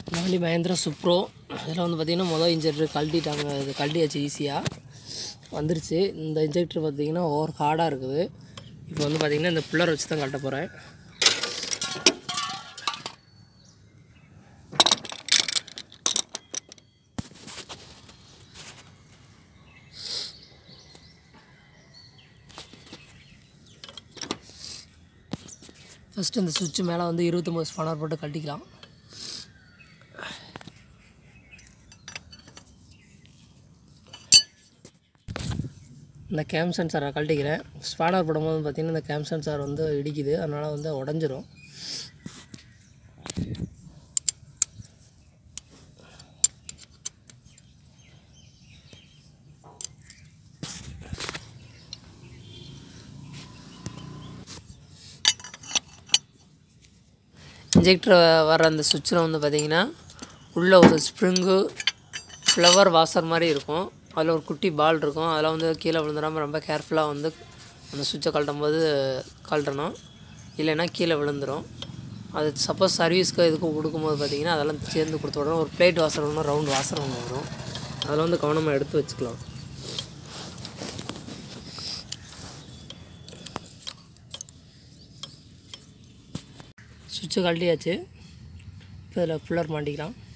நாலி மஹேந்திரா சுப்ரோ இதில் வந்து பார்த்திங்கன்னா மொதல் இன்ஜெக்டர் கழட்டிட்டாங்க இது கழட்டியாச்சு ஈஸியாக வந்துருச்சு இந்த இன்ஜெக்டர் பார்த்திங்கன்னா ஓவர் ஹார்டாக இருக்குது இப்போ வந்து பார்த்திங்கன்னா இந்த புல்லர் வச்சு தான் கட்ட போகிறேன் ஃபஸ்ட்டு இந்த சுவிட்ச் மேலே வந்து இருபத்தொம்போது ஸ்பானர் போட்டு கட்டிக்கலாம் இந்த கேம் சென்சாரை கழட்டிக்கிறேன் ஸ்பானர் போடும்போது பார்த்திங்கன்னா இந்த கேம் சென்சார் வந்து இடிக்குது அதனால் வந்து உடஞ்சிரும் இன்ஜெக்டர் வர அந்த சுவிட்சில் வந்து பார்த்திங்கன்னா உள்ளே ஒரு ஸ்ப்ரிங்கு ஃப்ளவர் வாசர் மாதிரி இருக்கும் அதில் ஒரு குட்டி பால் இருக்கும் அதெல்லாம் வந்து கீழே விழுந்துடாமல் ரொம்ப கேர்ஃபுல்லாக வந்து அந்த சுவிட்சை கழட்டும் போது கழட்டணும் இல்லைன்னா கீழே விழுந்துடும் அது சப்போஸ் சர்வீஸ்க்கு இதுக்கு கொடுக்கும்போது பார்த்திங்கன்னா அதெல்லாம் சேர்ந்து கொடுத்து விடணும் ஒரு பிளேட் வாசர் ஒன்று ரவுண்ட் வாசர் ஒன்று வரும் அதில் வந்து கவனமாக எடுத்து வச்சுக்கலாம் சுவிட்சை கழட்டியாச்சு இப்போ இதில் ஃபுல்லர் மாட்டிக்கலாம்